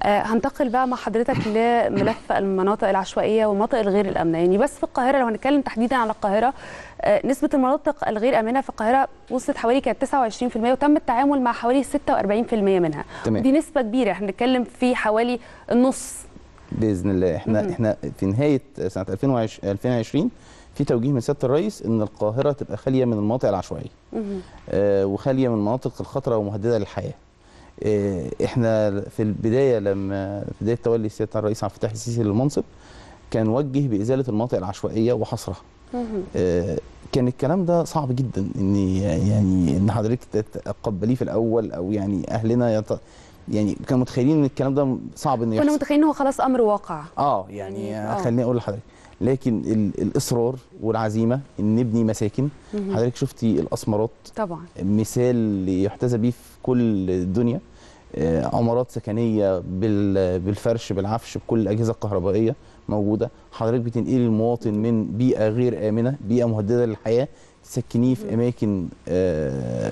آه، هنتقل بقى مع حضرتك لملف المناطق العشوائيه والمناطق الغير الامنه يعني بس في القاهره لو هنتكلم تحديدا على القاهره آه، نسبه المناطق الغير امنه في القاهره وصلت حوالي كانت 29% وتم التعامل مع حوالي 46% منها تمام. دي نسبه كبيره احنا بنتكلم في حوالي النص باذن الله احنا مهم. احنا في نهايه سنه 2020 2020 في توجيه من سياده الرئيس ان القاهره تبقى خاليه من المناطق العشوائيه مهم. آه، وخاليه من المناطق الخطره ومهدده للحياه. آه، احنا في البدايه لما في بدايه تولي سياده الرئيس عبد الفتاح السيسي للمنصب كان وجه بازاله المناطق العشوائيه وحصرها. مهم. آه، كان الكلام ده صعب جدا ان يعني ان حضرتك تتقبليه في الاول او يعني اهلنا يط... يعني كانوا متخيلين ان الكلام ده صعب انه كنا يحصل. متخيلين ان هو خلاص امر واقع اه يعني يعني آه. خليني اقول لحضرتك لكن ال- الاصرار والعزيمه ان نبني مساكن مهم. حضرتك شفتي الاسمرات طبعا مثال يحتذى بيه في كل الدنيا آه، عمارات سكنيه بال- بالفرش بالعفش بكل الاجهزه الكهربائيه موجوده حضرتك بتنقلي المواطن من بيئه غير امنه بيئه مهدده للحياه تسكنيه في اماكن آه،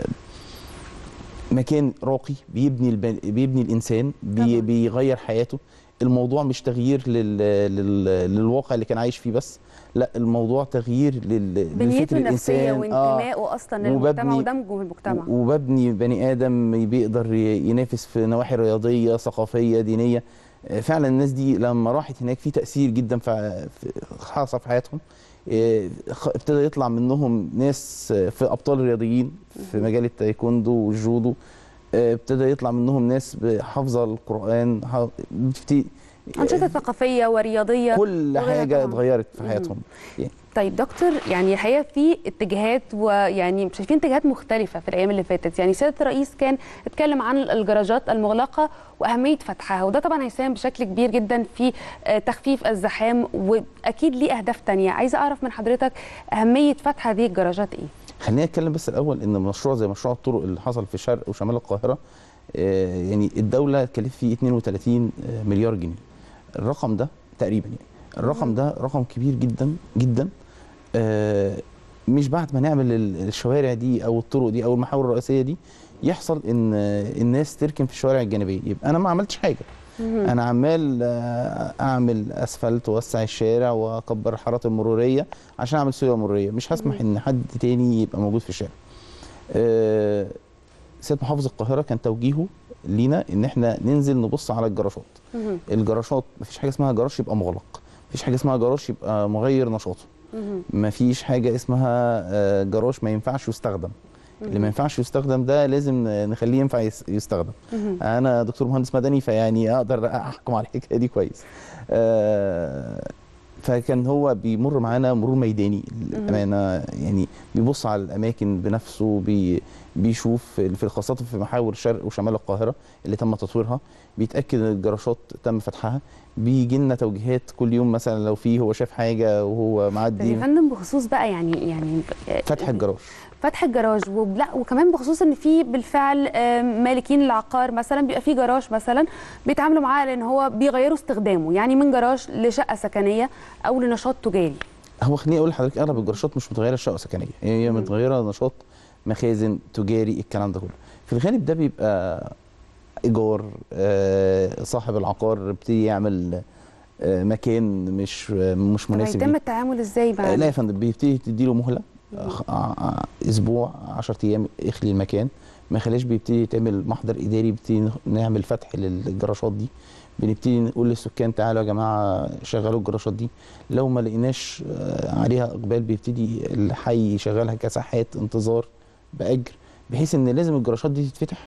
مكان راقي بيبني البن... بيبني الانسان بي... طبعاً. بيغير حياته الموضوع مش تغيير لل... لل... للواقع اللي كان عايش فيه بس لا الموضوع تغيير لل... بنيته للفكر النفسيه الانسان وانتمائه اصلا للمجتمع وببني- ودمجه في المجتمع وببني بني ادم بيقدر ي- ينافس في نواحي رياضيه ثقافيه دينيه آه، فعلا الناس دي لما راحت هناك في تاثير جدا في في- حصل في حياتهم آه، خ- ابتدى يطلع منهم ناس آه، في ابطال رياضيين في مجال التايكوندو والجودو آه، ابتدى يطلع منهم ناس حافظه القران ح- بتبتدي- انشطه ثقافيه ورياضيه كل وغيرها حاجه طبعاً. اتغيرت في مم. حياتهم طيب دكتور يعني الحقيقه في اتجاهات ويعني شايفين اتجاهات مختلفه في الايام اللي فاتت يعني سياده الرئيس كان اتكلم عن الجراجات المغلقه واهميه فتحها وده طبعا هيساهم بشكل كبير جدا في آه، تخفيف الزحام واكيد ليه اهداف تانية عايزه اعرف من حضرتك اهميه فتح هذه الجراجات ايه خلينا نتكلم بس الاول ان مشروع زي مشروع الطرق اللي حصل في شرق وشمال القاهره آه، يعني الدوله كلف فيه 32 مليار جنيه الرقم ده تقريبا يعني الرقم ده رقم كبير جدا جدا آه، مش بعد ما نعمل ال- الشوارع دي او الطرق دي او المحاور الرئيسيه دي يحصل ان آه، الناس تركن في الشوارع الجانبيه يبقى انا ما عملتش حاجه انا عمال آه، اعمل اسفلت واوسع الشارع واكبر الحارات المروريه عشان اعمل سيوله مروريه مش هسمح ان حد تاني يبقى موجود في الشارع آه، سيد محافظ القاهره كان توجيهه لينا ان احنا ننزل نبص على الجراشات مهم. الجراشات مفيش حاجه اسمها جراج يبقى مغلق مفيش حاجه اسمها جراج يبقى مغير نشاطه مهم. مفيش حاجه اسمها آه، جراج ما ينفعش يستخدم اللي ما ينفعش يستخدم ده لازم نخليه ينفع يس- يستخدم مهم. انا دكتور مهندس مدني فيعني اقدر احكم على الحكايه دي كويس آه، فكان هو بيمر معانا مرور ميداني للامانه يعني بيبص على الاماكن بنفسه بي بيشوف في خاصه في محاور شرق وشمال القاهره اللي تم تطويرها بيتاكد ان الجراشات تم فتحها بيجي لنا توجيهات كل يوم مثلا لو في هو شاف حاجه وهو طب معدي يا فندم بخصوص بقى يعني يعني فتح الجراج فتح الجراج ولا وكمان بخصوص ان في بالفعل آم، مالكين العقار مثلا بيبقى في جراج مثلا بيتعاملوا معاه لان هو بيغيروا استخدامه يعني من جراج لشقه سكنيه او لنشاط تجاري هو خليني اقول لحضرتك اغلب الجراشات مش متغيره شقه سكنيه هي متغيره نشاط مخازن تجاري الكلام ده كله في الغالب ده بيبقى ايجار آه، صاحب العقار بيبتدي يعمل آه، مكان مش آه، مش طب مناسب هيتم ليه. التعامل ازاي آه، بقى لا يا فندم بيبتدي تديله مهله آه، خ- آه، آه، اسبوع 10 ايام اخلي المكان ما خلاش بيبتدي يتعمل محضر اداري بيبتدي نعمل فتح للجراشات دي بنبتدي نقول للسكان تعالوا يا جماعه شغلوا الجراشات دي لو ما لقيناش آه، عليها اقبال بيبتدي الحي يشغلها كساحات انتظار باجر بحيث ان لازم الجراشات دي تتفتح